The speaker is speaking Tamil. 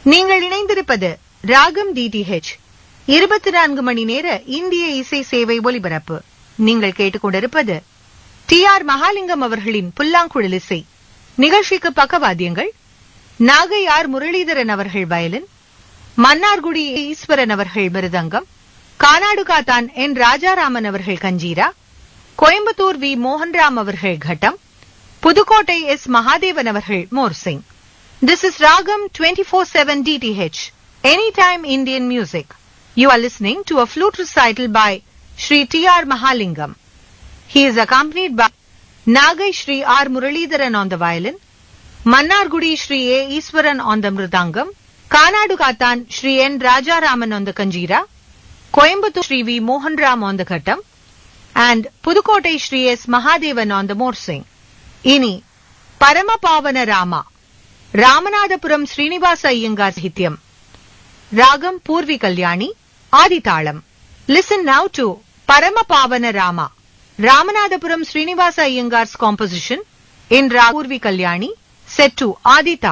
நீங்கள் இணைந்திருப்பது ராகம் டிடிஹெச் இருபத்தி நான்கு மணி நேர இந்திய இசை சேவை ஒலிபரப்பு நீங்கள் கேட்டுக்கொண்டிருப்பது டி ஆர் மகாலிங்கம் அவர்களின் புல்லாங்குழல் இசை நிகழ்ச்சிக்கு பக்கவாத்தியங்கள் நாகை ஆர் முரளிதரன் அவர்கள் வயலின் மன்னார்குடி ஈஸ்வரன் அவர்கள் மிருதங்கம் கானாடு காத்தான் என் ராஜாராமன் அவர்கள் கஞ்சீரா கோயம்புத்தூர் வி மோகன்ராம் அவர்கள் கட்டம் புதுக்கோட்டை எஸ் மகாதேவன் அவர்கள் morsing This is Ragam 24-7 DTH, Anytime Indian Music. You are listening to a flute recital by Sri T.R. Mahalingam. He is accompanied by Nagai Sri R. Muralidharan on the violin, Mannargudi Sri A. Iswaran on the mridangam, Kanadu Katan Sri N. Rajaraman on the kanjira, Coimbatore Sri V. Mohan Ram on the khattam, and Pudukkottai Sri S. Mahadevan on the morsing. Ini Paramapavana Rama. Ramanathapuram Srinivasa Iyengar సాహిత్యం రాగం పూర్వి కళ్యాణి ఆదితాళం listen now to Parama Pavana Rama Ramanathapuram Srinivasa Iyengar's composition in raga Purvi Kalyani set to ఆదితాళం